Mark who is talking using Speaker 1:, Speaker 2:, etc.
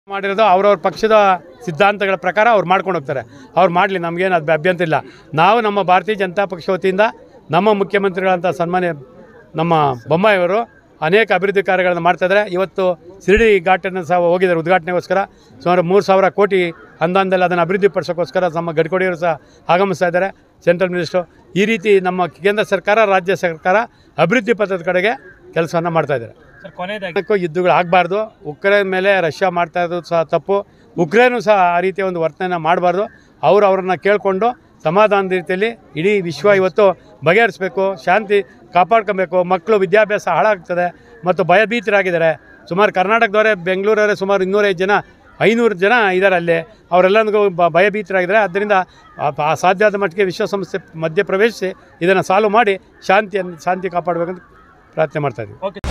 Speaker 1: ಮಾಡಿರೋದು ಅವ್ರವ್ರ ಪಕ್ಷದ ಸಿದ್ಧಾಂತಗಳ ಪ್ರಕಾರ ಅವ್ರು ಮಾಡ್ಕೊಂಡು ಹೋಗ್ತಾರೆ ಅವ್ರು ಮಾಡಲಿ ನಮಗೇನು ಅದು ಅಭ್ಯಂತರ ಇಲ್ಲ ನಾವು ನಮ್ಮ ಭಾರತೀಯ ಜನತಾ ಪಕ್ಷ ವತಿಯಿಂದ ನಮ್ಮ ಮುಖ್ಯಮಂತ್ರಿಗಳಂತ ಸನ್ಮಾನ್ಯ ನಮ್ಮ ಬೊಮ್ಮಾಯಿಯವರು ಅನೇಕ ಅಭಿವೃದ್ಧಿ ಕಾರ್ಯಗಳನ್ನು ಮಾಡ್ತಾಯಿದ್ದಾರೆ ಇವತ್ತು ಶಿರಡಿ ಘಾಟನ್ನು ಸಹ ಹೋಗಿದ್ದಾರೆ ಉದ್ಘಾಟನೆಗೋಸ್ಕರ ಸುಮಾರು ಮೂರು ಸಾವಿರ ಕೋಟಿ ಅನುದಾನದಲ್ಲಿ ಅದನ್ನು ಅಭಿವೃದ್ಧಿ ಪಡಿಸೋಕ್ಕೋಸ್ಕರ ನಮ್ಮ ಗಡ್ಕರಿಯವರು ಸಹ ಆಗಮಿಸ್ತಾ ಇದ್ದಾರೆ ಸೆಂಟ್ರಲ್ ಮಿನಿಸ್ಟ್ರು ಈ ರೀತಿ ನಮ್ಮ ಕೇಂದ್ರ ಸರ್ಕಾರ ರಾಜ್ಯ ಸರ್ಕಾರ ಅಭಿವೃದ್ಧಿ ಪಥದ ಕಡೆಗೆ ಕೆಲಸವನ್ನು ಮಾಡ್ತಾ ಇದ್ದಾರೆ
Speaker 2: ಸರ್ ಕೊನೆಯದಾಗಿ
Speaker 1: ಅದಕ್ಕೂ ಯುದ್ಧಗಳು ಆಗಬಾರ್ದು ಉಕ್ರೇನ್ ಮೇಲೆ ರಷ್ಯಾ ಮಾಡ್ತಾ ಇರೋದು ಸಹ ತಪ್ಪು ಉಕ್ರೇನು ಸಹ ಆ ರೀತಿಯ ಒಂದು ವರ್ತನೆನ ಮಾಡಬಾರ್ದು ಅವರು ಅವರನ್ನು ಕೇಳಿಕೊಂಡು ಸಮಾಧಾನದ ರೀತಿಯಲ್ಲಿ ಇಡೀ ವಿಶ್ವ ಇವತ್ತು ಬಗೆಹರಿಸಬೇಕು ಶಾಂತಿ ಕಾಪಾಡ್ಕೊಬೇಕು ಮಕ್ಕಳು ವಿದ್ಯಾಭ್ಯಾಸ ಹಾಳಾಗ್ತದೆ ಮತ್ತು ಭಯಭೀತರಾಗಿದ್ದಾರೆ ಸುಮಾರು ಕರ್ನಾಟಕದವರೇ ಬೆಂಗಳೂರವರೇ ಸುಮಾರು ಇನ್ನೂರೈದು ಜನ ಐನೂರು ಜನ ಇದ್ದಾರೆ ಅಲ್ಲಿ ಅವರೆಲ್ಲರಿಗೂ ಬ ಭಯಭೀತರಾಗಿದ್ದಾರೆ ಆದ್ದರಿಂದ ಆ- ಆ ಸಾಧ್ಯ ಆದ ಮಟ್ಟಿಗೆ ವಿಶ್ವಸಂಸ್ಥೆ ಮಧ್ಯೆ ಪ್ರವೇಶಿಸಿ ಇದನ್ನು ಸಾಲ್ವ್ ಮಾಡಿ ಶಾಂತಿಯನ್ನು ಶಾಂತಿ ಕಾಪಾಡಬೇಕಂತ ಪ್ರಾರ್ಥನೆ ಮಾಡ್ತಾ ಇದ್ದೀವಿ
Speaker 2: ಓಕೆ